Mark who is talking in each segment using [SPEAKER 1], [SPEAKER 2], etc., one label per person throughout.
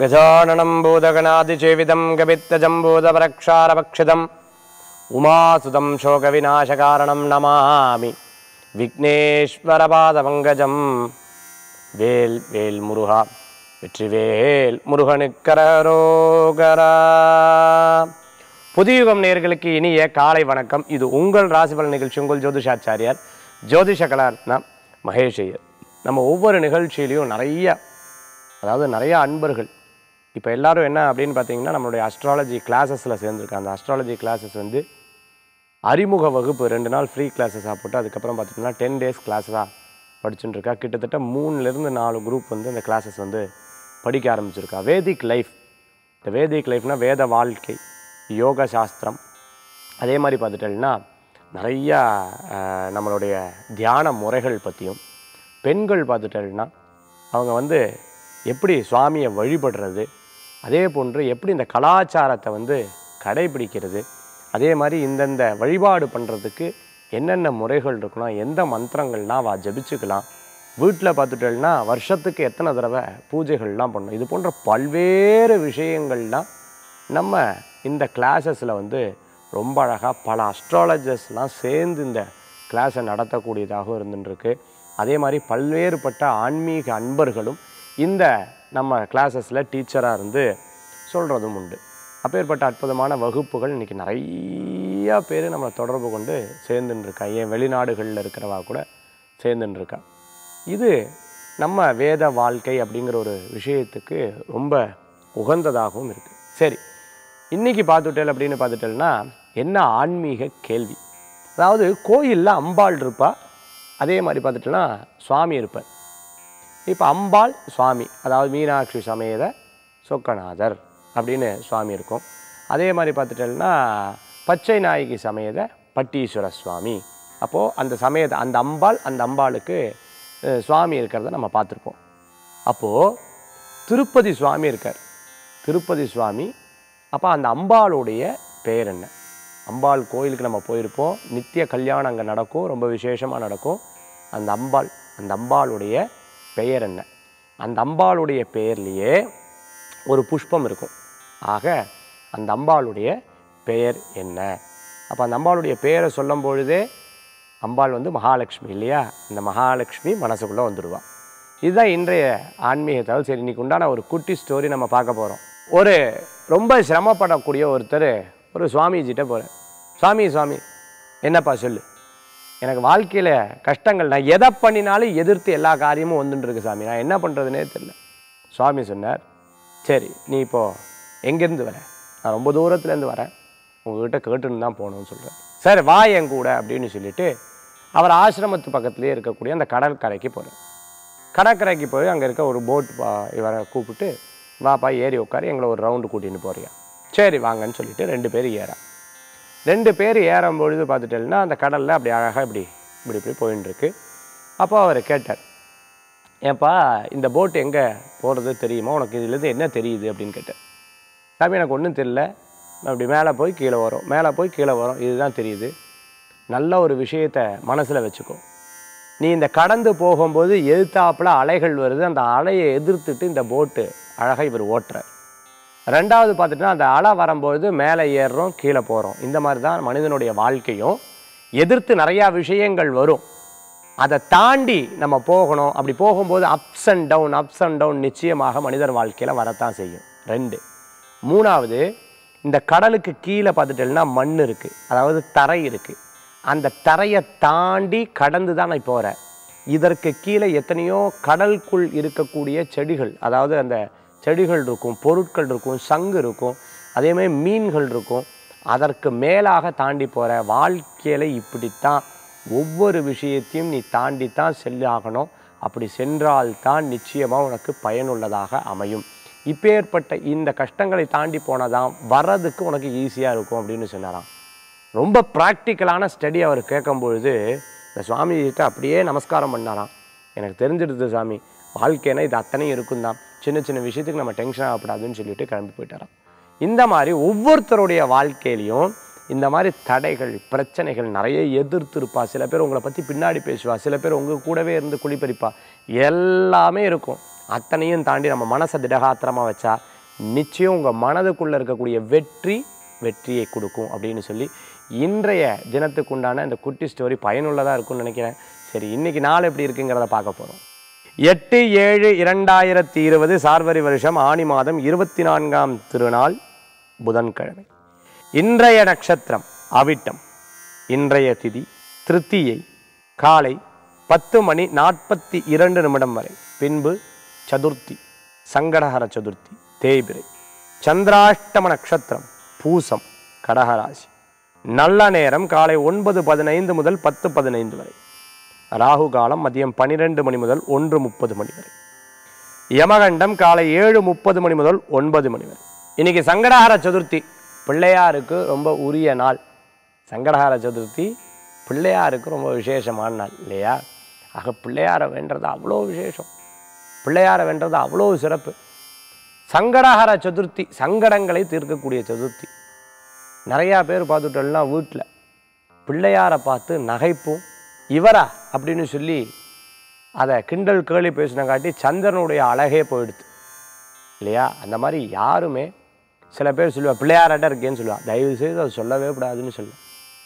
[SPEAKER 1] गजाननं भूतगणादिसेवितं गभित्तजम्बूतपरक्षारभक्षितम् उमासुतं शोकविनाशकारणं नमामि விக்னேஸ்வரபாதபங்கஜம் வேல் வேல் முருகா வெற்றிவேல் முருகனுக்கரோகரா புதியுகம் நேர்களுக்கு இனிய காலை வணக்கம் இது உங்கள் ராசிபலன் நிகழ்ச்சி உங்கள் ஜோதிஷாச்சாரியார் ஜோதிஷ கலாரத்னா மகேஷ் ஐயர் நம்ம ஒவ்வொரு நிகழ்ச்சியிலையும் நிறைய அதாவது நிறைய அன்பர்கள் இப்போ எல்லாரும் என்ன அப்படின்னு பார்த்தீங்கன்னா நம்மளுடைய அஸ்ட்ராலஜி கிளாஸஸில் சேர்ந்துருக்காங்க அந்த அஸ்ட்ராலஜி கிளாஸஸ் வந்து அறிமுக வகுப்பு ரெண்டு நாள் ஃப்ரீ கிளாஸஸாக போட்டு அதுக்கப்புறம் பார்த்திங்கன்னா டென் டேஸ் கிளாஸஸாக படிச்சுட்டு இருக்கா கிட்டத்தட்ட மூணுலேருந்து நாலு குரூப் வந்து இந்த கிளாஸஸ் வந்து படிக்க ஆரம்பிச்சிருக்கா வேதிக் லைஃப் இந்த வேதிக் லைஃப்னா வேத வாழ்க்கை யோக சாஸ்திரம் அதே மாதிரி பார்த்துட்டேன்னா நிறையா அஹ், நம்மளுடைய தியான முறைகள் பற்றியும் பெண்கள் பார்த்துட்டேன்னா அவங்க வந்து எப்படி சுவாமியை வழிபடுறது அதே போன்று எப்படி இந்த கலாச்சாரத்தை வந்து கடைபிடிக்கிறது அதே மாதிரி இந்தந்த வழிபாடு பண்ணுறதுக்கு என்னென்ன முறைகள் இருக்கணும் எந்த மந்திரங்கள்லாம் வா ஜபிச்சுக்கலாம் வீட்டில் பார்த்துட்டேன்னா வருஷத்துக்கு எத்தனை தடவை பூஜைகள்லாம் பண்ணணும் இது போன்ற பல்வேறு விஷயங்கள்லாம் நம்ம இந்த கிளாஸஸில் வந்து ரொம்ப அழகாக பல அஸ்ட்ராலஜர்ஸ்லாம் சேர்ந்து இந்த கிளாஸை நடத்தக்கூடியதாகவும் இருந்துருக்கு அதே மாதிரி பல்வேறுபட்ட ஆன்மீக அன்பர்களும் இந்த நம்ம கிளாஸஸில் டீச்சராக இருந்து சொல்கிறதும் உண்டு அப்பேற்பட்ட அற்புதமான வகுப்புகள் இன்றைக்கி நிறையா பேர் நம்மளை தொடர்பு கொண்டு சேர்ந்துன்னு இருக்கா ஏன் வெளிநாடுகளில் இருக்கிறவா கூட சேர்ந்துன்னு இருக்கா இது நம்ம வேத வாழ்க்கை அப்படிங்கிற ஒரு விஷயத்துக்கு ரொம்ப உகந்ததாகவும் இருக்குது சரி இன்றைக்கி பார்த்துட்டேல் அப்படின்னு பார்த்துட்டேன்னா என்ன ஆன்மீக கேள்வி அதாவது கோயிலில் அம்பாள் இருப்பா அதே மாதிரி பார்த்துட்டோன்னா சுவாமி இருப்பார் இப்போ அம்பாள் சுவாமி அதாவது மீனாட்சி சமேத சொக்கநாதர் அப்படின்னு சுவாமி இருக்கும் அதே மாதிரி பார்த்துட்டோம்னா பச்சை நாயகி சமேத பட்டீஸ்வர சுவாமி அப்போது அந்த சமேத அந்த அம்பாள் அந்த அம்பாளுக்கு அஹ், சுவாமி இருக்கிறத நம்ம பார்த்துருப்போம் அப்போது திருப்பதி சுவாமி இருக்கார் திருப்பதி சுவாமி அப்போ அந்த அம்பாளுடைய பெயர் என்ன அம்பாள் கோயிலுக்கு நம்ம போயிருப்போம் நித்திய கல்யாணம் அங்கே நடக்கும் ரொம்ப விசேஷமாக நடக்கும் அந்த அம்பாள் அந்த அம்பாளுடைய பெயர் என்ன அந்த அம்பாளுடைய பெயர்லேயே ஒரு புஷ்பம் இருக்கும் ஆக அந்த அம்பாளுடைய பெயர் என்ன அப்போ அந்த அம்பாளுடைய பெயரை சொல்லும் பொழுதே அம்பாள் வந்து மகாலட்சுமி இல்லையா இந்த மகாலட்சுமி மனசுக்குள்ளே வந்துடுவா இதுதான் இன்றைய ஆன்மீக தகவல் சரி இன்னைக்கு உண்டான ஒரு குட்டி ஸ்டோரி நம்ம பார்க்க போகிறோம் ஒரு ரொம்ப சிரமப்படக்கூடிய ஒருத்தர் ஒரு சுவாமிஜிட்ட போகிறார் சுவாமி சுவாமி என்னப்பா சொல்லு எனக்கு வாழ்க்கையில் கஷ்டங்கள் நான் எதை பண்ணினாலும் எதிர்த்து எல்லா காரியமும் வந்துட்டு இருக்கு சாமி நான் என்ன பண்ணுறதுனே தெரியல சுவாமி சொன்னார் சரி நீ இப்போது எங்கேருந்து வர நான் ரொம்ப தூரத்துலேருந்து வரேன் உங்ககிட்ட கேட்டுன்னு தான் போகணும்னு சொல்கிறேன் சரி வா என் கூட அப்படின்னு சொல்லிட்டு அவர் ஆசிரமத்து பக்கத்துலேயே இருக்கக்கூடிய அந்த கடற்கரைக்கு போகிறார் கடற்கரைக்கு போய் அங்கே இருக்க ஒரு போட் பா இவரை கூப்பிட்டு வாப்பா ஏறி உட்காரு எங்களை ஒரு ரவுண்டு கூட்டின்னு போறியா சரி வாங்கன்னு சொல்லிட்டு ரெண்டு பேரும் ஏறா ரெண்டு பேர் ஏறும் பொழுது பார்த்துட்டேன்னா அந்த கடலில் அப்படி அழகாக இப்படி இப்படி இப்படி போயின்னு இருக்கு அப்போ அவர் கேட்டார் ஏன்பா இந்த போட் எங்கே போகிறது தெரியுமா உனக்கு இதுலேருந்து என்ன தெரியுது அப்படின்னு கேட்டார் சாமி எனக்கு ஒன்றும் தெரியல அப்படி மேலே போய் கீழே வரும் மேலே போய் கீழே வரும் இதுதான் தெரியுது நல்ல ஒரு விஷயத்தை மனசில் வச்சுக்கோ நீ இந்த கடந்து போகும்போது எதிர்த்தாப்புல அலைகள் வருது அந்த அலையை எதிர்த்துட்டு இந்த போட்டு அழகாக இவர் ஓட்டுறார் ரெண்டாவது பார்த்துட்டுனா அந்த அலை வரும்போது மேலே ஏறுறோம் கீழே போகிறோம் இந்த மாதிரி தான் மனிதனுடைய வாழ்க்கையும் எதிர்த்து நிறையா விஷயங்கள் வரும் அதை தாண்டி நம்ம போகணும் அப்படி போகும்போது ups and down ups and down நிச்சயமாக மனிதர் வாழ்க்கையில் வரத்தான் செய்யும் ரெண்டு மூணாவது இந்த கடலுக்கு கீழே பார்த்துட்டேன்னா மண் இருக்குது அதாவது தரை இருக்குது அந்த தரையை தாண்டி கடந்து தான் நான் போகிறேன் இதற்கு கீழே எத்தனையோ கடலுக்குள் இருக்கக்கூடிய செடிகள் அதாவது அந்த செடிகள் இருக்கும் பொருட்கள் இருக்கும் சங்கு இருக்கும் அதே மாதிரி மீன்கள் இருக்கும் அதற்கு மேலாக தாண்டி போகிற வாழ்க்கையில் இப்படித்தான் ஒவ்வொரு விஷயத்தையும் நீ தாண்டி தான் செல்லாகணும் அப்படி சென்றால்தான் நிச்சயமாக உனக்கு பயனுள்ளதாக அமையும் இப்பேற்பட்ட இந்த கஷ்டங்களை தாண்டி போனதான் வர்றதுக்கு உனக்கு ஈஸியாக இருக்கும் அப்படின்னு சொன்னாராம் ரொம்ப ப்ராக்டிக்கலான ஸ்டடி அவர் கேட்கும்பொழுது இந்த சுவாமிகிட்ட அப்படியே நமஸ்காரம் பண்ணாராம் எனக்கு தெரிஞ்சிடுது சாமி வாழ்க்கைனா இது அத்தனையும் இருக்கும் தான் சின்ன சின்ன விஷயத்துக்கு நம்ம டென்ஷன் ஆகக்கூடாதுன்னு சொல்லிட்டு கிளம்பி போயிட்டாராம் இந்த மாதிரி ஒவ்வொருத்தருடைய வாழ்க்கையிலையும் இந்த மாதிரி தடைகள் பிரச்சனைகள் நிறைய எதிர்த்திருப்பா சில பேர் உங்களை பற்றி பின்னாடி பேசுவா சில பேர் உங்கள் கூடவே இருந்து குளிப்பறிப்பா எல்லாமே இருக்கும் அத்தனையும் தாண்டி நம்ம மனசை திடகாத்திரமாக வச்சா நிச்சயம் உங்கள் மனதுக்குள்ளே இருக்கக்கூடிய வெற்றி வெற்றியை கொடுக்கும் அப்படின்னு சொல்லி இன்றைய தினத்துக்குண்டான இந்த குட்டி ஸ்டோரி பயனுள்ளதாக இருக்கும்னு நினைக்கிறேன் சரி இன்னைக்கு நாள் எப்படி இருக்குங்கிறத பார்க்க போகிறோம் எட்டு ஏழு இரண்டாயிரத்தி இருபது சார்வரி வருஷம் ஆணி மாதம் இருபத்தி நான்காம் திருநாள் புதன்கிழமை இன்றைய நட்சத்திரம் அவிட்டம் இன்றைய திதி திருத்தியை காலை பத்து மணி நாற்பத்தி இரண்டு நிமிடம் வரை பின்பு சதுர்த்தி சங்கடஹர சதுர்த்தி தேய்பிரை சந்திராஷ்டம நட்சத்திரம் பூசம் கடகராசி நல்ல நேரம் காலை ஒன்பது பதினைந்து முதல் பத்து பதினைந்து வரை ராகு காலம் மதியம் பன்னிரெண்டு மணி முதல் ஒன்று முப்பது மணி வரை யமகண்டம் காலை ஏழு முப்பது மணி முதல் ஒன்பது மணி வரை இன்னைக்கு சங்கடஹர சதுர்த்தி பிள்ளையாருக்கு ரொம்ப உரிய நாள் சங்கடஹர சதுர்த்தி பிள்ளையாருக்கு ரொம்ப விசேஷமான நாள் இல்லையா ஆக பிள்ளையாரை வேண்டது அவ்வளோ விசேஷம் பிள்ளையாரை வென்றது அவ்வளோ சிறப்பு சங்கடஹர சதுர்த்தி சங்கடங்களை தீர்க்கக்கூடிய சதுர்த்தி நிறையா பேர் பார்த்துட்டோம்னா வீட்டில் பிள்ளையாரை பார்த்து நகைப்பும் இவரா அப்படின்னு சொல்லி அதை கிண்டல் கேலி பேசினங்காட்டி சந்திரனுடைய அழகே போயிடுது இல்லையா அந்த மாதிரி யாருமே சில பேர் சொல்லுவா பிள்ளையாராட்ட இருக்கேன்னு சொல்லுவா தயவு செய்து அதை சொல்லவே கூடாதுன்னு சொல்லுவேன்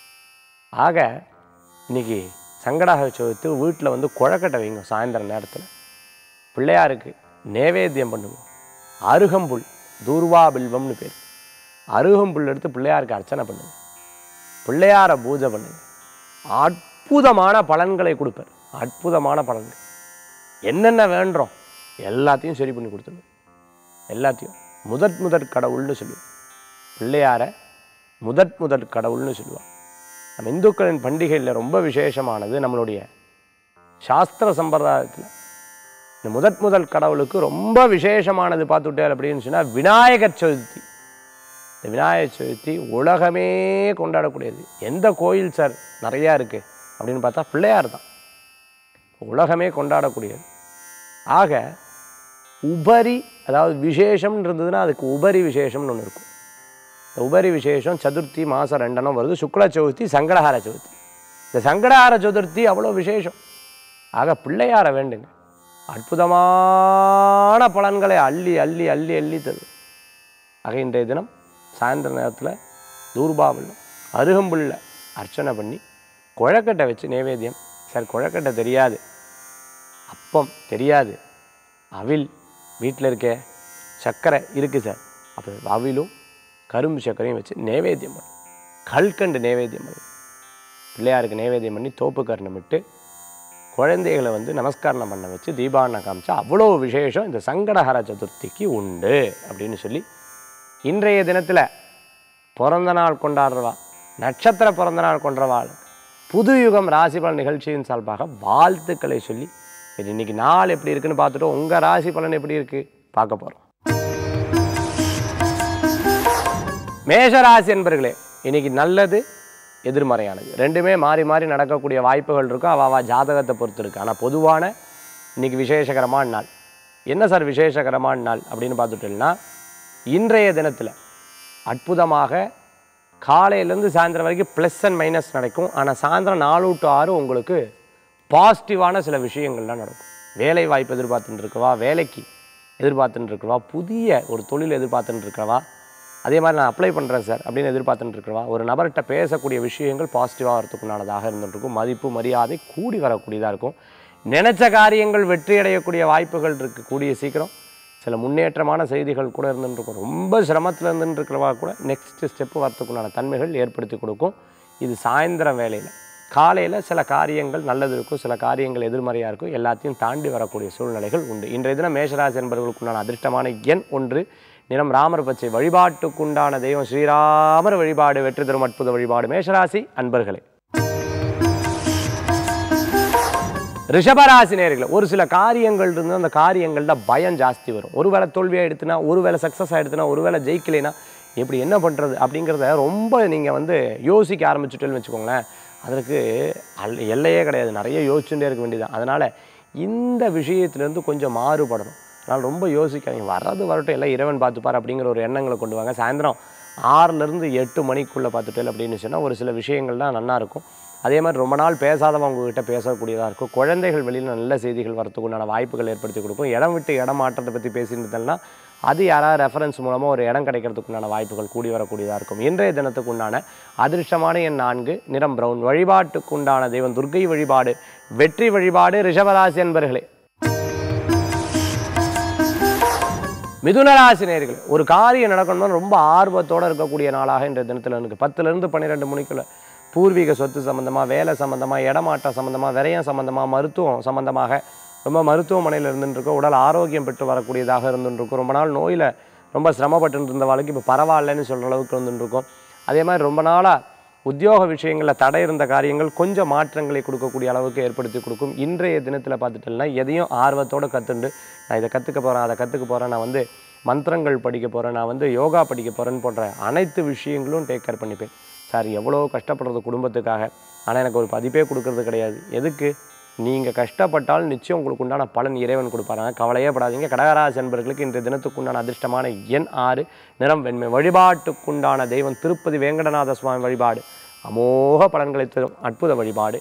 [SPEAKER 1] ஆக இன்னைக்கு சங்கடாக சதுர்த்தி வீட்டில் வந்து குழக்கட்டை வைங்க சாயந்தர நேரத்தில் பிள்ளையாருக்கு நேவேத்தியம் பண்ணுவோம் அருகம்புல் தூர்வா பில்வம்னு பேர் அருகம்புல் எடுத்து பிள்ளையாருக்கு அர்ச்சனை பண்ணுங்க பிள்ளையாரை பூஜை பண்ணுங்க அற்புதமான பலன்களை கொடுப்பார் அற்புதமான பலன்கள் என்னென்ன வேண்டுறோம் எல்லாத்தையும் சரி பண்ணி கொடுத்துருங்க எல்லாத்தையும் முதற் முதற் கடவுள்னு சொல்லுவோம் பிள்ளையாரை முதற் முதற் கடவுள்னு சொல்லுவாங்க நம்ம இந்துக்களின் பண்டிகையில் ரொம்ப விசேஷமானது நம்மளுடைய சாஸ்திர சம்பிரதாயத்தில் இந்த முதற் முதல் கடவுளுக்கு ரொம்ப விசேஷமானது பார்த்துட்டார் அப்படின்னு சொன்னால் விநாயகர் சதுர்த்தி இந்த விநாயகர் சதுர்த்தி உலகமே கொண்டாடக்கூடியது எந்த கோயில் சார் நிறையா இருக்குது அப்படின்னு பார்த்தா பிள்ளையார் தான் உலகமே கொண்டாடக்கூடியது ஆக உபரி அதாவது விசேஷம்னு இருந்ததுன்னா அதுக்கு உபரி விசேஷம்னு ஒன்று இருக்கும் இந்த உபரி விசேஷம் சதுர்த்தி மாதம் ரெண்டெண்ணம் வருது சுக்ல சதுர்த்தி சங்கடஹார சதுர்த்தி இந்த சங்கடஹார சதுர்த்தி அவ்வளோ விசேஷம் ஆக பிள்ளையாரை வேண்டுங்க அற்புதமான பலன்களை அள்ளி அள்ளி அள்ளி அள்ளி தரும் ஆக இன்றைய தினம் சாயந்தர நேரத்தில் தூர்பாவில் அருகம்புல்ல அர்ச்சனை பண்ணி குழக்கட்டை வச்சு நைவேத்தியம் சார் குழக்கட்டை தெரியாது அப்பம் தெரியாது அவில் வீட்டில் இருக்க சர்க்கரை இருக்குது சார் அப்போ அவிலும் கரும்பு சர்க்கரையும் வச்சு நைவேத்தியம் பண்ணும் கல்கண்டு நைவேத்தியம் பண்ணும் பிள்ளையாருக்கு நைவேத்தியம் பண்ணி தோப்பு கர்ணம் விட்டு குழந்தைகளை வந்து நமஸ்காரம் பண்ண வச்சு தீபாவளி காமிச்சா அவ்வளோ விசேஷம் இந்த சங்கடஹர சதுர்த்திக்கு உண்டு அப்படின்னு சொல்லி இன்றைய தினத்தில் பிறந்த நாள் கொண்டாடுறவா நட்சத்திர பிறந்த நாள் கொண்டாடுறவாள் புது யுகம் ராசி பலன் நிகழ்ச்சியின் சார்பாக வாழ்த்துக்களை சொல்லி சரி இன்னைக்கு நாள் எப்படி இருக்குன்னு பார்த்துட்டு உங்கள் ராசி பலன் எப்படி இருக்குது பார்க்க போகிறோம் மேஷராசி என்பர்களே இன்னைக்கு நல்லது எதிர்மறையானது ரெண்டுமே மாறி மாறி நடக்கக்கூடிய வாய்ப்புகள் இருக்கும் அவ அவ ஜாதகத்தை பொறுத்து இருக்கு ஆனால் பொதுவான இன்னைக்கு விசேஷகரமான நாள் என்ன சார் விசேஷகரமான நாள் அப்படின்னு பார்த்துட்டோம்னா இன்றைய தினத்தில் அற்புதமாக காலையிலேருந்து சாயந்தரம் வரைக்கும் ப்ளஸ் அண்ட் மைனஸ் நடக்கும் ஆனால் சாயந்தரம் நாலு டு ஆறு உங்களுக்கு பாசிட்டிவான சில விஷயங்கள்லாம் நடக்கும் வேலை வாய்ப்பு எதிர்பார்த்துட்டு இருக்கவா வேலைக்கு எதிர்பார்த்துட்டு இருக்கவா புதிய ஒரு தொழில் எதிர்பார்த்துட்டு இருக்கவா அதே மாதிரி நான் அப்ளை பண்ணுறேன் சார் அப்படின்னு எதிர்பார்த்துட்டு இருக்கிறவா ஒரு நபர்கிட்ட பேசக்கூடிய விஷயங்கள் பாசிட்டிவாக வரத்துக்குண்டானதாக இருந்துட்டு இருக்கும் மதிப்பு மரியாதை கூடி வரக்கூடியதாக இருக்கும் நினைச்ச காரியங்கள் வெற்றி அடையக்கூடிய வாய்ப்புகள் இருக்குது கூடிய சீக்கிரம் சில முன்னேற்றமான செய்திகள் கூட இருந்துட்டு இருக்கும் ரொம்ப சிரமத்தில் இருந்துட்டு இருக்கிறவா கூட நெக்ஸ்ட் ஸ்டெப்பு வரத்துக்குண்டான தன்மைகள் ஏற்படுத்தி கொடுக்கும் இது சாயந்தரம் வேலையில் காலையில் சில காரியங்கள் நல்லது இருக்கும் சில காரியங்கள் எதிர்மறையாக இருக்கும் எல்லாத்தையும் தாண்டி வரக்கூடிய சூழ்நிலைகள் உண்டு இன்றைய தினம் மேஷராசி என்பவர்களுக்குண்டான அதிர்ஷ்டமான எண் ஒன்று நிறம் ராமர் பச்சை வழிபாட்டுக்குண்டான தெய்வம் ஸ்ரீராமர் வழிபாடு வெற்றி தரும் அற்புத வழிபாடு மேஷராசி அன்பர்களே ரிஷபராசி நேர்களை ஒரு சில காரியங்கள் இருந்து அந்த காரியங்களில் பயம் ஜாஸ்தி வரும் ஒருவேளை தோல்வியாக எடுத்துனா ஒருவேளை சக்ஸஸ் ஆகிடுத்துனா ஒருவேளை ஜெயிக்கலைனா எப்படி என்ன பண்ணுறது அப்படிங்கிறத ரொம்ப நீங்கள் வந்து யோசிக்க ஆரம்பிச்சுட்டேன்னு வச்சுக்கோங்களேன் அதற்கு அல் எல்லையே கிடையாது நிறைய யோசிச்சுட்டே இருக்க வேண்டியது அதனால் இந்த விஷயத்துலேருந்து கொஞ்சம் மாறுபடணும் அதனால் ரொம்ப யோசிக்காதீங்க வர்றது வரட்டும் எல்லாம் இறைவன் பார்த்துப்பார் அப்படிங்கிற ஒரு எண்ணங்களை கொண்டு வாங்க சாயந்தரம் ஆறுலேருந்து எட்டு மணிக்குள்ளே பார்த்துட்டு அப்படின்னு சொன்னால் ஒரு சில விஷயங்கள்லாம் நல்லா இருக்கும் அதே மாதிரி ரொம்ப நாள் பேசாதவங்க உங்ககிட்ட பேசக்கூடியதாக இருக்கும் குழந்தைகள் வெளியில் நல்ல செய்திகள் வரத்துக்கு உண்டான வாய்ப்புகள் ஏற்படுத்தி கொடுக்கும் இடம் விட்டு இடம் மாற்றத்தை பற்றி பேசியிருந்தேன்னா அது யாராவது ரெஃபரன்ஸ் மூலமாக ஒரு இடம் கிடைக்கிறதுக்கு உண்டான வாய்ப்புகள் கூடி வரக்கூடியதாக இருக்கும் இன்றைய தினத்துக்கு உண்டான அதிர்ஷ்டமான எண் நான்கு நிறம் பிரவுன் வழிபாட்டுக்கு உண்டான தெய்வம் துர்க்கை வழிபாடு வெற்றி வழிபாடு ரிஷபராசி என்பர்களே மிதுனராசி நேயர்களே ஒரு காரியம் நடக்கணும்னா ரொம்ப ஆர்வத்தோடு இருக்கக்கூடிய நாளாக இன்றைய தினத்தில் இருக்குது பத்துலேருந்து பன்னிரெண்டு மணிக்குள்ள பூர்வீக சொத்து சம்மந்தமாக வேலை சம்மந்தமாக இடமாற்றம் சம்மந்தமாக விரயம் சம்மந்தமாக மருத்துவம் சம்மந்தமாக ரொம்ப மருத்துவமனையில் இருந்துருக்கோம் உடல் ஆரோக்கியம் பெற்று வரக்கூடியதாக இருந்துருக்கும் ரொம்ப நாள் நோயில் ரொம்ப சிரமப்பட்டு இருந்த வாழ்க்கை இப்போ பரவாயில்லன்னு சொல்கிற அளவுக்கு இருந்துருக்கும் அதே மாதிரி ரொம்ப நாளாக உத்தியோக விஷயங்களில் தடை இருந்த காரியங்கள் கொஞ்சம் மாற்றங்களை கொடுக்கக்கூடிய அளவுக்கு ஏற்படுத்தி கொடுக்கும் இன்றைய தினத்தில் பார்த்துட்டோம்னா எதையும் ஆர்வத்தோடு கற்றுண்டு நான் இதை கற்றுக்க போகிறேன் அதை கற்றுக்க போகிறேன் நான் வந்து மந்திரங்கள் படிக்க போகிறேன் நான் வந்து யோகா படிக்க போகிறேன்னு போன்ற அனைத்து விஷயங்களும் டேக் கேர் பண்ணிப்பேன் சார் எவ்வளோ கஷ்டப்படுறது குடும்பத்துக்காக ஆனால் எனக்கு ஒரு பதிப்பே கொடுக்கறது கிடையாது எதுக்கு நீங்கள் கஷ்டப்பட்டால் நிச்சயம் உங்களுக்கு உண்டான பலன் இறைவன் கொடுப்பாருங்க கவலையே படாதீங்க கடகராசி என்பர்களுக்கு இன்றைய தினத்துக்கு உண்டான அதிர்ஷ்டமான எண் ஆறு நிறம் வெண்மை வழிபாட்டுக்குண்டான தெய்வம் திருப்பதி வேங்கடநாத சுவாமி வழிபாடு அமோக பலன்களை தரும் அற்புத வழிபாடு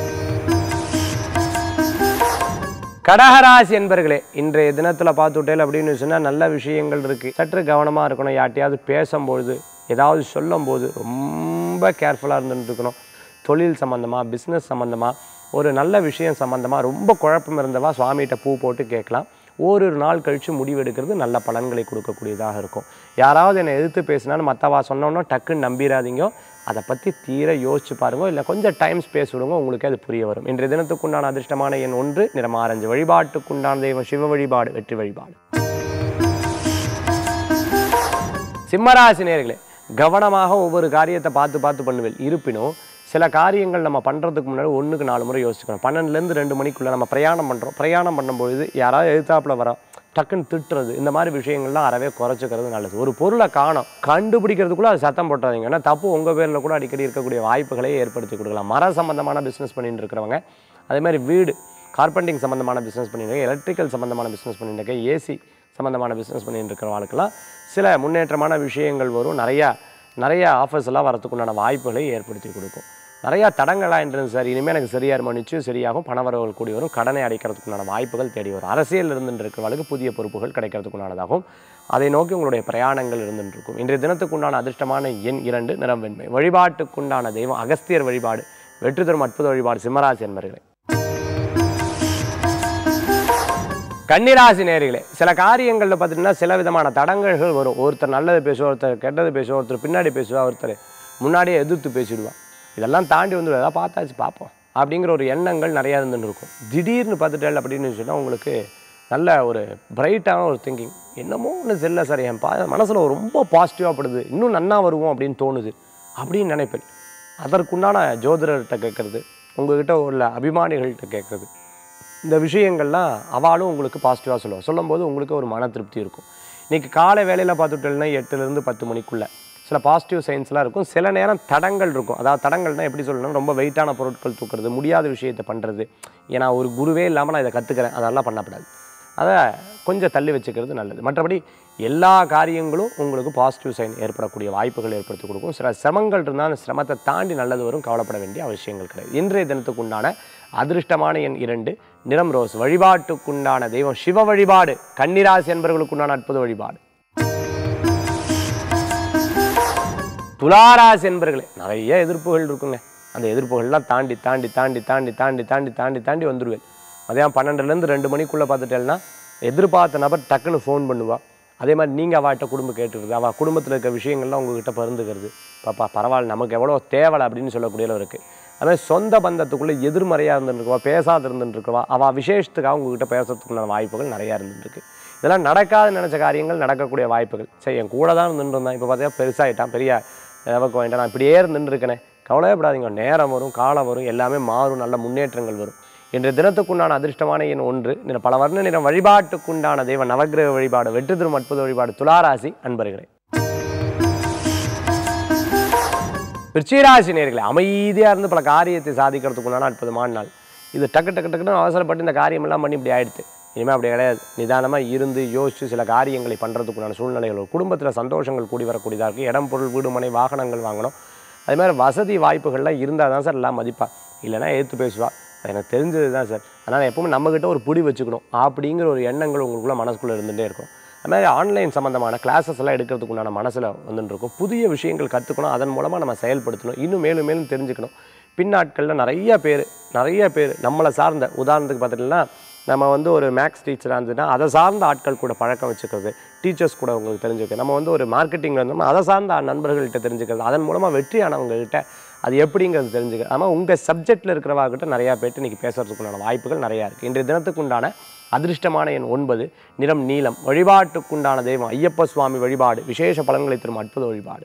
[SPEAKER 1] கடகராசி என்பர்களே இன்றைய தினத்தில் பார்த்துட்டேல் அப்படின்னு சொன்னால் நல்ல விஷயங்கள் இருக்குது சற்று கவனமாக இருக்கணும் யார்ட்டையாவது பேசும்பொழுது ஏதாவது சொல்லும்போது ரொம்ப கேர்ஃபுல்லாக இருந்துட்டு இருக்கணும் தொழில் சம்மந்தமாக பிஸ்னஸ் சம்மந்தமாக ஒரு நல்ல விஷயம் சம்மந்தமாக ரொம்ப குழப்பம் இருந்தவா சுவாமிகிட்ட பூ போட்டு கேட்கலாம் ஓரிரு நாள் கழித்து முடிவெடுக்கிறது நல்ல பலன்களை கொடுக்கக்கூடியதாக இருக்கும் யாராவது என்னை எதிர்த்து பேசினாலும் மற்றவா சொன்னோன்னா டக்குன்னு நம்பிடாதீங்க அதை பற்றி தீர யோசிச்சு பாருங்க இல்லை கொஞ்சம் டைம் ஸ்பேஸ் விடுங்க உங்களுக்கு அது புரிய வரும் இன்றைய தினத்துக்குண்டான அதிர்ஷ்டமான எண் ஒன்று நிறம் ஆரஞ்சு வழிபாட்டுக்குண்டான தெய்வம் சிவ வழிபாடு வெற்றி வழிபாடு சிம்மராசி நேர்களே கவனமாக ஒவ்வொரு காரியத்தை பார்த்து பார்த்து பண்ணுவேன் இருப்பினும் சில காரியங்கள் நம்ம பண்ணுறதுக்கு முன்னாடி ஒன்றுக்கு நாலு முறை யோசிக்கணும் பன்னெண்டுலேருந்து ரெண்டு மணிக்குள்ளே நம்ம பிரயாணம் பண்ணுறோம் பிரயாணம் பண்ணும்பொழுது யாராவது எழுத்தாப்புல வர டக்குன்னு திட்டுறது இந்த மாதிரி விஷயங்கள்லாம் அறவே குறைச்சிக்கிறது நல்லது ஒரு பொருளை காணோம் கண்டுபிடிக்கிறதுக்குள்ள அது சத்தம் போட்டுறாதீங்க ஏன்னா தப்பு உங்கள் பேரில் கூட அடிக்கடி இருக்கக்கூடிய வாய்ப்புகளை ஏற்படுத்தி கொடுக்கலாம் மர சம்பந்தமான பிஸ்னஸ் பண்ணிட்டு இருக்கிறவங்க அதே மாதிரி வீடு கார்பெண்டிங் சம்மந்தமான பிஸ்னஸ் பண்ணிட்டு இருக்க எலக்ட்ரிக்கல் சம்மந்தமான பிஸ்னஸ் பண்ணிட்டு இருக்க ஏசி சம்மந்தமான பிஸ்னஸ் பண்ணிட்டு இருக்கிறவங்களுக்கெல்லாம் சில முன்னேற்றமான விஷயங்கள் வரும் நிறையா நிறைய ஆஃபர்ஸ் எல்லாம் வரத்துக்குண்டான வாய்ப்புகளை ஏற்படுத்தி கொடுக்கும் நிறையா தடங்களாக இருந்தது சார் இனிமேல் எனக்கு சரியாக இருக்கும் நிச்சயம் சரியாகும் பணவரவுகள் கூடி வரும் கடனை அடைக்கிறதுக்குண்டான வாய்ப்புகள் தேடி வரும் அரசியல் இருந்துட்டு இருக்கிறவர்களுக்கு புதிய பொறுப்புகள் கிடைக்கிறதுக்குண்டானதாகும் அதை நோக்கி உங்களுடைய பிரயாணங்கள் இருந்துட்டு இருக்கும் இன்றைய தினத்துக்குண்டான அதிர்ஷ்டமான எண் இரண்டு நிறம் வெண்மை வழிபாட்டுக்குண்டான தெய்வம் அகஸ்தியர் வழிபாடு வெற்றி தரும் அற்புத வழிபாடு சிம்மராசி என்பர்களே கன்னிராசி நேர்களே சில காரியங்களில் பார்த்தீங்கன்னா சில விதமான தடங்கல்கள் வரும் ஒருத்தர் நல்லது பேசுவார் ஒருத்தர் கெட்டது பேசுவார் ஒருத்தர் பின்னாடி பேசுவா ஒருத்தர் முன்னாடியே எதிர்த்து பேசிடுவா இதெல்லாம் தாண்டி வந்து எதாவது பார்த்தாச்சு பார்ப்போம் அப்படிங்கிற ஒரு எண்ணங்கள் நிறையா இருந்துன்னு இருக்கும் திடீர்னு பார்த்துட்டேன் அப்படின்னு சொன்னால் உங்களுக்கு நல்ல ஒரு பிரைட்டான ஒரு திங்கிங் என்னமோ ஒன்று செல்ல சார் என் பா மனசில் ரொம்ப பாசிட்டிவாக படுது இன்னும் நன்னா வருவோம் அப்படின்னு தோணுது அப்படின்னு நினைப்பேன் அதற்குண்டான ஜோதிடர்கிட்ட கேட்குறது உங்ககிட்ட உள்ள அபிமானிகள்கிட்ட கேட்குறது இந்த விஷயங்கள்லாம் அவளும் உங்களுக்கு பாசிட்டிவாக சொல்லுவாள் சொல்லும்போது உங்களுக்கு ஒரு மன திருப்தி இருக்கும் இன்றைக்கி காலை வேலையில் பார்த்துட்டோம்னா எட்டுலேருந்து பத்து மணிக்குள்ளே சில பாசிட்டிவ் சயின்ஸ்லாம் இருக்கும் சில நேரம் தடங்கள் இருக்கும் அதாவது தடங்கள்னால் எப்படி சொல்லணும் ரொம்ப வெயிட்டான பொருட்கள் தூக்குறது முடியாத விஷயத்தை பண்ணுறது ஏன்னா ஒரு குருவே இல்லாமல் நான் இதை கற்றுக்கிறேன் அதெல்லாம் பண்ணக்கூடாது அதை கொஞ்சம் தள்ளி வச்சுக்கிறது நல்லது மற்றபடி எல்லா காரியங்களும் உங்களுக்கு பாசிட்டிவ் சைன் ஏற்படக்கூடிய வாய்ப்புகள் ஏற்படுத்தி கொடுக்கும் சில சிரமங்கள் இருந்தால் அந்த சிரமத்தை தாண்டி நல்லது வரும் கவலைப்பட வேண்டிய அவசியங்கள் கிடையாது இன்றைய தினத்துக்கு உண்டான அதிர்ஷ்டமான எண் இரண்டு நிறம் ரோஸ் வழிபாட்டுக்குண்டான தெய்வம் சிவ வழிபாடு கன்னிராசி என்பவர்களுக்குண்டான அற்புத வழிபாடு துளாராசி என்பர்களே நிறைய எதிர்ப்புகள் இருக்குங்க அந்த எதிர்ப்புகள்லாம் தாண்டி தாண்டி தாண்டி தாண்டி தாண்டி தாண்டி தாண்டி தாண்டி வந்துடுவேன் மதியம் பன்னெண்டுலேருந்து ரெண்டு மணிக்குள்ளே பார்த்துட்டேன்னா எதிர்பார்த்த நபர் டக்குன்னு ஃபோன் பண்ணுவா அதே மாதிரி நீங்கள் அவட்ட குடும்பம் கேட்டுருது அவள் குடும்பத்தில் இருக்க விஷயங்கள்லாம் உங்ககிட்ட பகிர்ந்துக்கிறது பாப்பா பரவாயில்ல நமக்கு எவ்வளோ தேவலை அப்படின்னு சொல்லக்கூடிய இருக்குது அதுமாதிரி சொந்த பந்தத்துக்குள்ளே எதிர்மறையாக இருந்துருக்குவா பேசாத இருந்துருக்குவா அவள் விசேஷத்துக்காக உங்ககிட்ட பேசுறதுக்குள்ள வாய்ப்புகள் நிறையா இருந்துருக்கு இதெல்லாம் நடக்காதுன்னு நினச்ச காரியங்கள் நடக்கக்கூடிய வாய்ப்புகள் சரி என் கூட தான் இருந்துட்டு இருந்தான் இப்போ பார்த்தீங்கன்னா பெருசாகிட்டான் பெரிய அளவுக்கு வாங்கிட்டான் நான் இப்படியே இருந்துட்டு இருக்கேனே கவலையப்படாதீங்க நேரம் வரும் காலம் வரும் எல்லாமே மாறும் நல்ல முன்னேற்றங்கள் வரும் இன்றைய தினத்துக்குண்டான அதிர்ஷ்டமான எண் ஒன்று நிற பல வர்ண நிறம் வழிபாட்டுக்குண்டான தெய்வ நவக்கிரக வழிபாடு வெற்றி தரும் அற்புத வழிபாடு துளாராசி அன்பர்களே விருச்சிகராசி நேர்களே அமைதியாக இருந்து பல காரியத்தை சாதிக்கிறதுக்குண்டான அற்புதமான நாள் இது டக்கு டக்கு டக்குன்னு அவசரப்பட்டு இந்த காரியமெல்லாம் பண்ணி இப்படி ஆயிடுது இனிமேல் அப்படி கிடையாது நிதானமாக இருந்து யோசித்து சில காரியங்களை பண்ணுறதுக்குண்டான சூழ்நிலைகள் வரும். குடும்பத்தில் சந்தோஷங்கள் கூடி வரக்கூடியதாக இருக்குது இடம் பொருள் வீடு மனை வாகனங்கள் வாங்கணும் அது மாதிரி வசதி வாய்ப்புகள்லாம் இருந்தால் தான் சார் எல்லாம் மதிப்பா இல்லைன்னா ஏற்று பேசுவா அது எனக்கு தெரிஞ்சது தான் சார் அதனால் எப்பவுமே நம்மக்கிட்ட ஒரு புடி வச்சுக்கணும் அப்படிங்கிற ஒரு எண்ணங்கள் உங்களுக்குள்ள மனசுக்குள்ளே இருந்துகிட்டே இருக்கும் அது மாதிரி ஆன்லைன் சம்மந்தமான கிளாஸஸ் எல்லாம் எடுக்கிறதுக்கு உண்டான மனசில் வந்துட்டு இருக்கும் புதிய விஷயங்கள் கற்றுக்கணும் அதன் மூலமாக நம்ம செயல்படுத்தணும் இன்னும் மேலும் மேலும் தெரிஞ்சுக்கணும் பின்னாட்களில் நிறைய பேர் நிறைய பேர் நம்மளை சார்ந்த உதாரணத்துக்கு பார்த்துட்டிங்கன்னா நம்ம வந்து ஒரு மேக்ஸ் டீச்சராக இருந்ததுன்னா அதை சார்ந்த ஆட்கள் கூட பழக்கம் வச்சுக்கிறது டீச்சர்ஸ் கூட உங்களுக்கு தெரிஞ்சுக்கிறது நம்ம வந்து ஒரு மார்க்கெட்டிங்கில் இருந்தோம்னா அதை சார்ந்த நண்பர்கள்கிட்ட தெரிஞ்சுக்கிறது அதன் மூலமாக வெற்றியானவங்ககிட்ட அது எப்படிங்கிறது தெரிஞ்சுக்கிறது ஆனால் உங்கள் சப்ஜெக்டில் இருக்கிறவங்ககிட்ட நிறையா பேர்ட்டு இன்றைக்கி பேசுறதுக்குண்டான வாய்ப்புகள் நிறையா இருக்குது இன்றைய தினத்துக்குண்டான அதிர்ஷ்டமான எண் ஒன்பது நிறம் நீலம் வழிபாட்டுக்குண்டான தெய்வம் ஐயப்ப சுவாமி வழிபாடு விசேஷ பலன்களை தரும் அற்புத வழிபாடு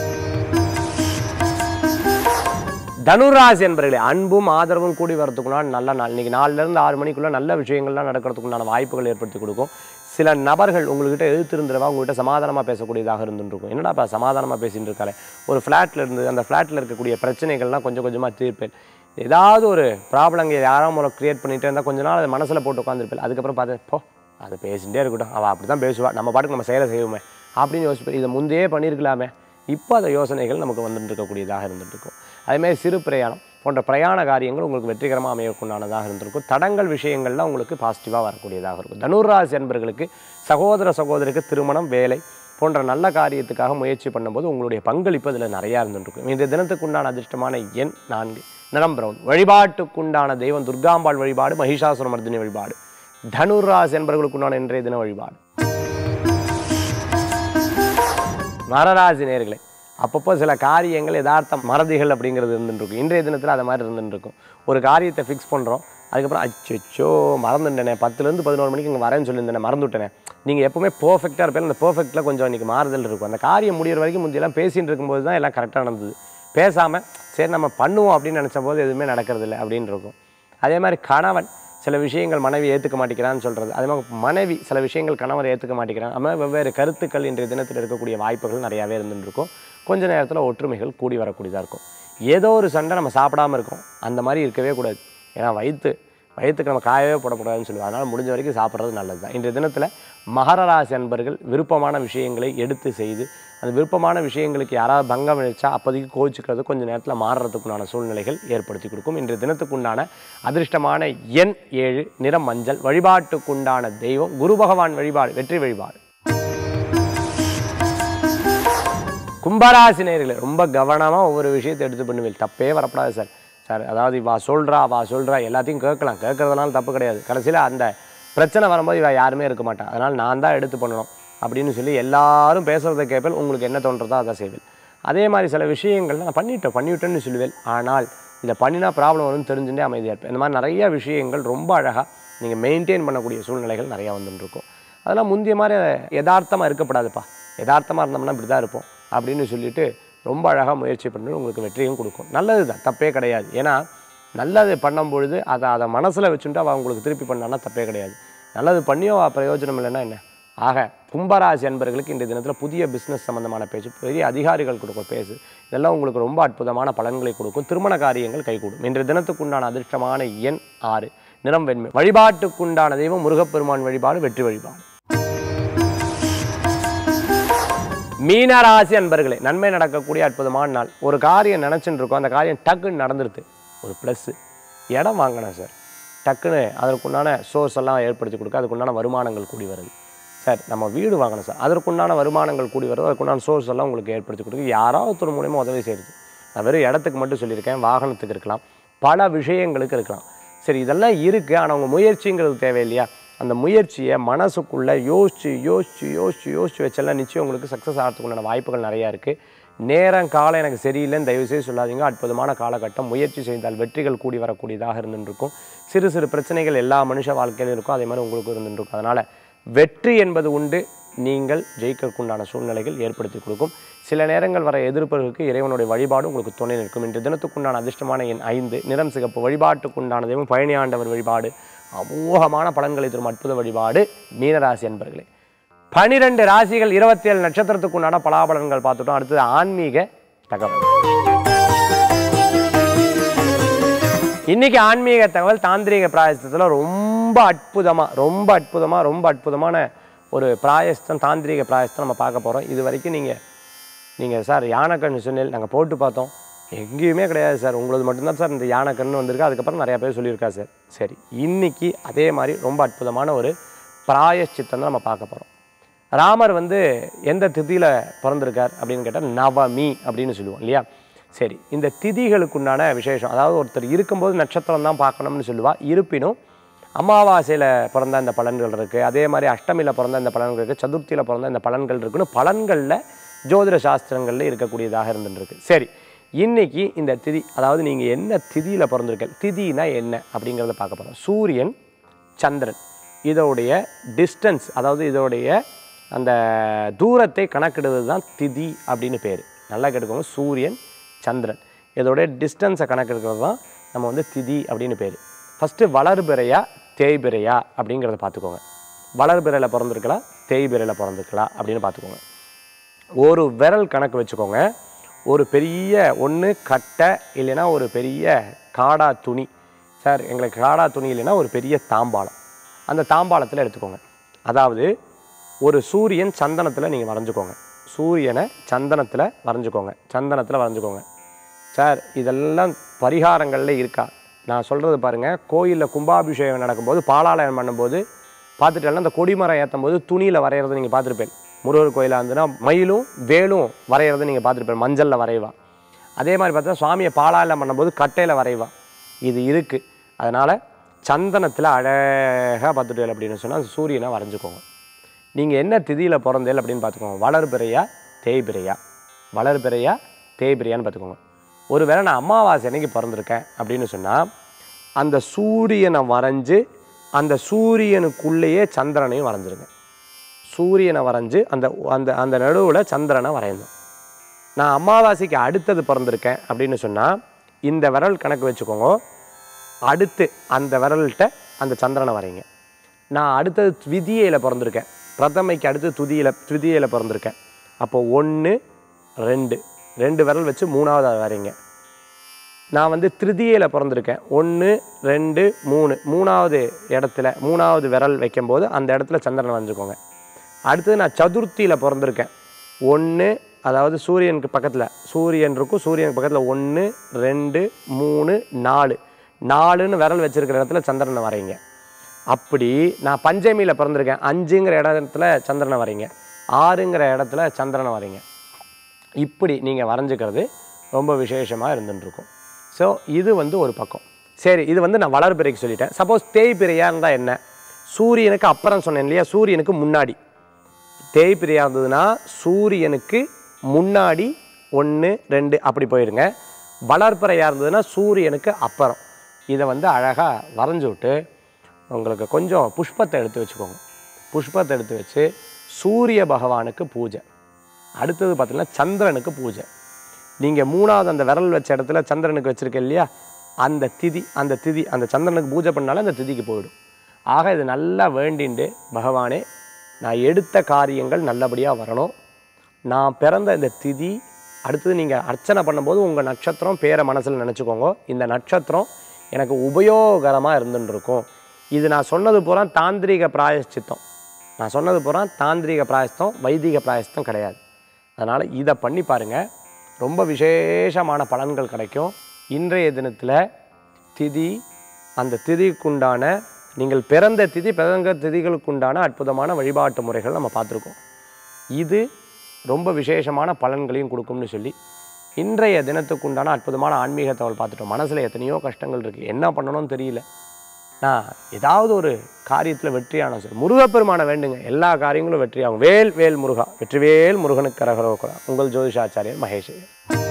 [SPEAKER 1] தனுராசி என்பர்களே அன்பும் ஆதரவும் கூடி வரதுக்குண்டான நல்ல நாள் இன்னைக்கு நாலுலேருந்து ஆறு மணிக்குள்ள நல்ல விஷயங்கள்லாம் நடக்கிறதுக்குண்டான வாய்ப்புகள் ஏற்படுத்தி கொடுக்கும் சில நபர்கள் உங்கள்கிட்ட எதிர்த்திருந்தவா உங்கள்கிட்ட சமாதானமாக பேசக்கூடியதாக இருந்துருக்கும் என்னடா இப்போ சமாதானமாக பேசிட்டு இருக்காளே ஒரு ஃப்ளாட்டில் இருந்து அந்த ஃப்ளாட்டில் இருக்கக்கூடிய பிரச்சனைகள்லாம் கொஞ்சம் கொஞ்சமாக தீர்ப்பேன் ஏதாவது ஒரு ப்ராப்ளங்க யாரோ மூலம் க்ரியேட் பண்ணிகிட்டே இருந்தால் கொஞ்ச நாள் அதை மனசில் போட்டு உட்காந்துருப்பேன் அதுக்கப்புறம் பார்த்து போ அது பேசிகிட்டே இருக்கட்டும் அவள் அப்படி தான் பேசுவா நம்ம பாட்டுக்கு நம்ம செயலை செய்வோமே அப்படின்னு யோசிப்பேன் இதை முந்தையே பண்ணியிருக்கலாமே இப்போ அந்த யோசனைகள் நமக்கு வந்துட்டு இருக்கக்கூடியதாக இருந்துட்டு இருக்கும் அதேமாதிரி சிறு பிரயாணம் போன்ற பிரயாண காரியங்கள் உங்களுக்கு வெற்றிகரமாக அமையக்குண்டானதாக இருந்திருக்கும் தடங்கள் விஷயங்கள்லாம் உங்களுக்கு பாசிட்டிவாக வரக்கூடியதாக இருக்கும் தனுர்ராசி என்பர்களுக்கு சகோதர சகோதரிக்கு திருமணம் வேலை போன்ற நல்ல காரியத்துக்காக முயற்சி பண்ணும்போது உங்களுடைய பங்களிப்பு அதில் நிறையா இருந்துருக்கும் இந்த தினத்துக்குண்டான அதிர்ஷ்டமான எண் நான்கு நிறம் பிரவுன் வழிபாட்டுக்குண்டான தெய்வம் துர்காம்பாள் வழிபாடு மகிஷாசுரமர்தினி வழிபாடு தனுர்ராசி என்பவர்களுக்குண்டான இன்றைய தின வழிபாடு மரராசி நேர்களே அப்பப்போ சில காரியங்கள் யதார்த்தம் மறதிகள் அப்படிங்கிறது இருந்துருக்கும் இன்றைய தினத்தில் அது மாதிரி இருந்துருக்கும் ஒரு காரியத்தை ஃபிக்ஸ் பண்ணுறோம் அதுக்கப்புறம் அச்சோ மறந்துட்டேனே பத்துலேருந்து பதினோரு மணிக்கு இங்கே வரேன்னு சொல்லியிருந்தேனே மறந்துவிட்டேனே நீங்கள் எப்போவுமே பர்ஃபெக்டாக இருப்பேன் அந்த பர்ஃபெக்ட்டில் கொஞ்சம் இன்றைக்கி மாறுதல் இருக்கும் அந்த காரியம் முடியிற வரைக்கும் முந்தியெல்லாம் பேசிகிட்டு இருக்கும்போது தான் எல்லாம் கரெக்டாக நடந்தது பேசாமல் சரி நம்ம பண்ணுவோம் அப்படின்னு நினச்ச போது எதுவுமே நடக்கிறதில்ல அப்படின்னு இருக்கும் அதே மாதிரி கணவன் சில விஷயங்கள் மனைவி ஏற்றுக்க மாட்டேங்கிறான்னு சொல்கிறது அதே மாதிரி மனைவி சில விஷயங்கள் கணவர் ஏற்றுக்க மாட்டேங்கிறான் அது மாதிரி வெவ்வேறு கருத்துக்கள் இன்றைய தினத்தில் இருக்கக்கூடிய வாய்ப்புகள் நிறையாவே இருந்துட்டு இருக்கும் கொஞ்ச நேரத்தில் ஒற்றுமைகள் கூடி வரக்கூடியதாக இருக்கும் ஏதோ ஒரு சண்டை நம்ம சாப்பிடாம இருக்கோம் அந்த மாதிரி இருக்கவே கூடாது ஏன்னா வயிற்று வயிற்றுக்கு நம்ம காயவே போடக்கூடாதுன்னு சொல்லுவாங்க அதனால் முடிஞ்ச வரைக்கும் சாப்பிட்றது நல்லது தான் இன்றைய தினத்தில் மகர ராசி அன்பர்கள் விருப்பமான விஷயங்களை எடுத்து செய்து அந்த விருப்பமான விஷயங்களுக்கு யாராவது பங்கம் அளிச்சா அப்போதைக்கு கோச்சிக்கிறது கொஞ்சம் நேரத்தில் மாறுறதுக்குண்டான சூழ்நிலைகள் ஏற்படுத்தி கொடுக்கும் இன்றைய தினத்துக்குண்டான அதிர்ஷ்டமான எண் ஏழு நிறம் மஞ்சள் வழிபாட்டுக்குண்டான தெய்வம் குரு பகவான் வழிபாடு வெற்றி வழிபாடு கும்பராசி நேயர்களே ரொம்ப கவனமாக ஒவ்வொரு விஷயத்தை எடுத்து பண்ணுவேன் தப்பே வரப்படாது சார் சார் அதாவது இவா சொல்கிறா வா சொல்கிறா எல்லாத்தையும் கேட்கலாம் கேட்கறதுனால தப்பு கிடையாது கடைசியில் அந்த பிரச்சனை வரும்போது இவ யாருமே இருக்க மாட்டான் அதனால் நான் தான் எடுத்து பண்ணணும் அப்படின்னு சொல்லி எல்லாரும் பேசுகிறத கேட்பேன் உங்களுக்கு என்ன தோன்றதோ அதை செய்வேன் அதே மாதிரி சில விஷயங்கள் நான் பண்ணிட்டேன் பண்ணிவிட்டேன்னு சொல்லுவேன் ஆனால் இதை பண்ணினா ப்ராப்ளம் வரும்னு தெரிஞ்சுட்டே அமைதியாக இருப்பேன் இந்த மாதிரி நிறைய விஷயங்கள் ரொம்ப அழகாக நீங்கள் மெயின்டைன் பண்ணக்கூடிய சூழ்நிலைகள் நிறையா வந்துட்டு இருக்கும் அதெல்லாம் முந்தைய மாதிரி யதார்த்தமாக இருக்கப்படாதுப்பா யதார்த்தமாக இருந்தோம்னா இப்படி தான் இருப்போம் அப்படின்னு சொல்லிட்டு ரொம்ப அழகாக முயற்சி பண்ணி உங்களுக்கு வெற்றியும் கொடுக்கும் நல்லது தான் தப்பே கிடையாது ஏன்னா நல்லது பண்ணும் பொழுது அதை அதை மனசில் வச்சுட்டு அவள் உங்களுக்கு திருப்பி பண்ணான்னா தப்பே கிடையாது நல்லது பண்ணியோ அவ பிரயோஜனம் இல்லைன்னா என்ன ஆக கும்பராசி அன்பர்களுக்கு இந்த தினத்தில் புதிய பிஸ்னஸ் சம்மந்தமான பேச்சு பெரிய அதிகாரிகள் கொடுக்கும் பேசு இதெல்லாம் உங்களுக்கு ரொம்ப அற்புதமான பலன்களை கொடுக்கும் திருமண காரியங்கள் கைகூடும் இன்றைய தினத்துக்குண்டான அதிர்ஷ்டமான எண் ஆறு நிறம் வெண்மை வழிபாட்டுக்குண்டான தெய்வம் முருகப்பெருமான் வழிபாடு வெற்றி வழிபாடு மீனராசி அன்பர்களே நன்மை நடக்கக்கூடிய அற்புதமான நாள் ஒரு காரியம் நினச்சிட்டு இருக்கோம் அந்த காரியம் டக்குன்னு நடந்துருது ஒரு ப்ளஸ்ஸு இடம் வாங்கினேன் சார் டக்குன்னு அதற்குண்டான சோர்ஸ் எல்லாம் ஏற்படுத்தி கொடுக்க அதுக்குண்டான வருமானங்கள் கூடி வருது சார் நம்ம வீடு வாங்கணும் சார் அதற்குண்டான வருமானங்கள் கூடி வருது அதுக்குண்டான சோர்ஸ் எல்லாம் உங்களுக்கு ஏற்படுத்தி கொடுக்க யாராவது ஒருத்தர் மூலியமாக உதவி செய்யுது நான் வெறும் இடத்துக்கு மட்டும் சொல்லியிருக்கேன் வாகனத்துக்கு இருக்கலாம் பல விஷயங்களுக்கு இருக்கலாம் சரி இதெல்லாம் இருக்குது ஆனால் உங்கள் முயற்சிங்கிறது தேவை இல்லையா அந்த முயற்சியை மனசுக்குள்ளே யோசிச்சு யோசிச்சு யோசிச்சு யோசிச்சு வச்செல்லாம் நிச்சயம் உங்களுக்கு சக்ஸஸ் ஆகிறதுக்குண்டான வாய்ப்புகள் நிறையா இருக்குது நேரம் காலம் எனக்கு சரியில்லைன்னு தயவுசெய்து சொல்லாதீங்க அற்புதமான காலகட்டம் முயற்சி செய்தால் வெற்றிகள் கூடி வரக்கூடியதாக இருந்துருக்கும் சிறு சிறு பிரச்சனைகள் எல்லா மனுஷ வாழ்க்கையிலும் இருக்கும் அதே மாதிரி உங்களுக்கு இருந்துருக்கும் அதனால் வெற்றி என்பது உண்டு நீங்கள் ஜெயிக்கற்குண்டான சூழ்நிலைகள் ஏற்படுத்தி கொடுக்கும் சில நேரங்கள் வர எதிர்ப்புகளுக்கு இறைவனுடைய வழிபாடு உங்களுக்கு துணை நிற்கும் இன்று தினத்துக்குண்டான அதிர்ஷ்டமான எண் ஐந்து நிறம் சிகப்பு வழிபாட்டுக்குண்டான தெய்வம் பழனி ஆண்டவர் வழிபாடு அமோகமான பலன்களை தரும் அற்புத வழிபாடு மீனராசி என்பர்களே பனிரெண்டு ராசிகள் இருபத்தி ஏழு நட்சத்திரத்துக்குண்டான பலாபலன்கள் பார்த்துட்டோம் அடுத்தது ஆன்மீக தகவல் இன்னைக்கு ஆன்மீக தகவல் தாந்திரீக பிராயசத்தில் ரொம்ப அற்புதமாக ரொம்ப அற்புதமாக ரொம்ப அற்புதமான ஒரு பிராயஸ்தம் தாந்திரீக பிராயஸ்தம் நம்ம பார்க்க போகிறோம் இது வரைக்கும் நீங்கள் நீங்கள் சார் யானைக்கண்ணு சொன்னேன் நாங்கள் போட்டு பார்த்தோம் எங்கேயுமே கிடையாது சார் உங்களது மட்டும்தான் சார் இந்த யானைக்கண்ணு வந்திருக்கு அதுக்கப்புறம் நிறையா பேர் சொல்லியிருக்கா சார் சரி இன்னைக்கு அதே மாதிரி ரொம்ப அற்புதமான ஒரு பிராயச்சித்தம் தான் நம்ம பார்க்க போகிறோம் ராமர் வந்து எந்த திதியில் பிறந்திருக்கார் அப்படின்னு கேட்டால் நவமி அப்படின்னு சொல்லுவோம் இல்லையா சரி இந்த திதிகளுக்குண்டான விசேஷம் அதாவது ஒருத்தர் இருக்கும்போது நட்சத்திரம் தான் பார்க்கணும்னு சொல்லுவா இருப்பினும் அமாவாசையில் பிறந்த இந்த பலன்கள் இருக்குது அதே மாதிரி அஷ்டமியில் பிறந்த இந்த பலன்கள் இருக்குது சதுர்த்தியில் பிறந்த இந்த பலன்கள் இருக்குன்னு பலன்களில் ஜோதிட சாஸ்திரங்களில் இருக்கக்கூடியதாக இருந்துருக்கு சரி இன்னைக்கு இந்த திதி அதாவது நீங்கள் என்ன திதியில் பிறந்திருக்க திதினா என்ன அப்படிங்கிறத பார்க்க போகிறோம் சூரியன் சந்திரன் இதோடைய டிஸ்டன்ஸ் அதாவது இதோடைய அந்த தூரத்தை கணக்கிடுவது தான் திதி அப்படின்னு பேர் நல்லா கேட்டுக்கோங்க சூரியன் சந்திரன் இதோடைய டிஸ்டன்ஸை கணக்கெடுக்கிறது தான் நம்ம வந்து திதி அப்படின்னு பேர் ஃபஸ்ட்டு வளர்பிறையா தேய்பிறையா அப்படிங்கிறத பார்த்துக்கோங்க வளர்பிறையில் பிறந்திருக்கலாம் தேய்பிறையில் பிறந்திருக்கலாம் அப்படின்னு பார்த்துக்கோங்க ஒரு விரல் கணக்கு வச்சுக்கோங்க ஒரு பெரிய ஒன்று கட்டை இல்லைன்னா ஒரு பெரிய காடா துணி சார் எங்களுக்கு காடா துணி இல்லைன்னா ஒரு பெரிய தாம்பாளம் அந்த தாம்பாளத்தில் எடுத்துக்கோங்க அதாவது ஒரு சூரியன் சந்தனத்தில் நீங்கள் வரைஞ்சுக்கோங்க சூரியனை சந்தனத்தில் வரைஞ்சுக்கோங்க சந்தனத்தில் வரைஞ்சுக்கோங்க சார் இதெல்லாம் பரிகாரங்களில் இருக்கா நான் சொல்கிறது பாருங்கள் கோயிலில் கும்பாபிஷேகம் நடக்கும்போது பாலாலயம் பண்ணும்போது பார்த்துட்டேன்னா அந்த கொடிமரம் ஏற்றும் போது துணியில் வரைகிறத நீங்கள் பார்த்துருப்பேன் முருகர் கோயிலாக இருந்துன்னா மயிலும் வேலும் வரைகிறத நீங்கள் பார்த்துருப்பேன் மஞ்சளில் வரைவா அதே மாதிரி பார்த்தா சுவாமியை பாலாலயம் பண்ணும்போது கட்டையில் வரைவா இது இருக்குது அதனால் சந்தனத்தில் அழகாக பார்த்துட்டு அப்படின்னு சொன்னால் அந்த சூரியனை வரைஞ்சுக்கோங்க நீங்கள் என்ன திதியில் பிறந்தேல் அப்படின்னு பார்த்துக்கோங்க வளர்பிறையா தேய்பிறையா வளர்பிறையா தேய்பிறையான்னு பார்த்துக்கோங்க ஒருவேளை நான் அமாவாசை அன்னைக்கு பிறந்திருக்கேன் அப்படின்னு சொன்னால் அந்த சூரியனை வரைஞ்சு அந்த சூரியனுக்குள்ளேயே சந்திரனையும் வரைஞ்சிருங்க சூரியனை வரைஞ்சு அந்த அந்த அந்த நடுவில் சந்திரனை வரையணும் நான் அமாவாசைக்கு அடுத்தது பிறந்திருக்கேன் அப்படின்னு சொன்னால் இந்த விரல் கணக்கு வச்சுக்கோங்க அடுத்து அந்த விரல்கிட்ட அந்த சந்திரனை வரைங்க நான் அடுத்தது விதியையில் பிறந்திருக்கேன் பிரதமைக்கு அடுத்து துதியில் துதியையில் பிறந்திருக்கேன் அப்போ ஒன்று ரெண்டு ரெண்டு விரல் வச்சு மூணாவது வரைங்க நான் வந்து திருதியையில் பிறந்திருக்கேன் ஒன்று ரெண்டு மூணு மூணாவது இடத்துல மூணாவது விரல் வைக்கும்போது அந்த இடத்துல சந்திரன் வரைஞ்சுக்கோங்க அடுத்தது நான் சதுர்த்தியில் பிறந்திருக்கேன் ஒன்று அதாவது சூரியனுக்கு பக்கத்தில் சூரியன் இருக்கும் சூரியனுக்கு பக்கத்தில் ஒன்று ரெண்டு மூணு நாலு நாலுன்னு விரல் வச்சிருக்கிற இடத்துல சந்திரனை வரைங்க அப்படி நான் பஞ்சமியில் பிறந்திருக்கேன் அஞ்சுங்கிற இடத்துல சந்திரனை வரைங்க ஆறுங்கிற இடத்துல சந்திரனை வரைங்க இப்படி நீங்கள் வரைஞ்சிக்கிறது ரொம்ப விசேஷமாக இருந்துட்டுருக்கும் ஸோ இது வந்து ஒரு பக்கம் சரி இது வந்து நான் வளர்பிறைக்கு சொல்லிட்டேன் சப்போஸ் தேய்பிறையாக இருந்தால் என்ன சூரியனுக்கு அப்புறம் சொன்னேன் இல்லையா சூரியனுக்கு முன்னாடி தேய்பிறையாக இருந்ததுன்னா சூரியனுக்கு முன்னாடி ஒன்று ரெண்டு அப்படி போயிடுங்க வளர்ப்பிறையாக இருந்ததுன்னா சூரியனுக்கு அப்புறம் இதை வந்து அழகாக வரைஞ்சி விட்டு உங்களுக்கு கொஞ்சம் புஷ்பத்தை எடுத்து வச்சுக்கோங்க புஷ்பத்தை எடுத்து வச்சு சூரிய பகவானுக்கு பூஜை அடுத்தது பார்த்தீங்கன்னா சந்திரனுக்கு பூஜை நீங்கள் மூணாவது அந்த விரல் வச்ச இடத்துல சந்திரனுக்கு வச்சுருக்க இல்லையா அந்த திதி அந்த திதி அந்த சந்திரனுக்கு பூஜை பண்ணாலும் அந்த திதிக்கு போயிடும் ஆக இது நல்லா வேண்டிண்டு பகவானே நான் எடுத்த காரியங்கள் நல்லபடியாக வரணும் நான் பிறந்த இந்த திதி அடுத்தது நீங்கள் அர்ச்சனை பண்ணும்போது உங்கள் நட்சத்திரம் பேரை மனசில் நினச்சிக்கோங்க இந்த நட்சத்திரம் எனக்கு உபயோகரமாக இருந்துன்னு இருக்கும் இது நான் சொன்னது பூரா தாந்திரிக பிராயஷ்சித்தம் நான் சொன்னது பூரா தாந்திரிக பிராயஸ்தம் வைதிக பிராயஸ்தம் கிடையாது அதனால் இதை பண்ணி பாருங்கள் ரொம்ப விசேஷமான பலன்கள் கிடைக்கும் இன்றைய தினத்தில் திதி அந்த திதிக்குண்டான நீங்கள் பிறந்த திதி பிறந்த திதிகளுக்குண்டான அற்புதமான வழிபாட்டு முறைகள் நம்ம பார்த்துருக்கோம் இது ரொம்ப விசேஷமான பலன்களையும் கொடுக்கும்னு சொல்லி இன்றைய தினத்துக்குண்டான அற்புதமான ஆன்மீக தகவல் பார்த்துட்டோம் மனசில் எத்தனையோ கஷ்டங்கள் இருக்குது என்ன பண்ணணும்னு தெரியல நான் ஏதாவது ஒரு காரியத்தில் வெற்றியான சார் முருகப்பெருமானை வேண்டுங்க எல்லா காரியங்களும் வெற்றியாகும் வேல் வேல் முருகா வெற்றிவேல் முருகனுக்கு கரகரோகரா உங்கள் ஜோதிஷாச்சாரியர் மகேஷ் ஐயர்.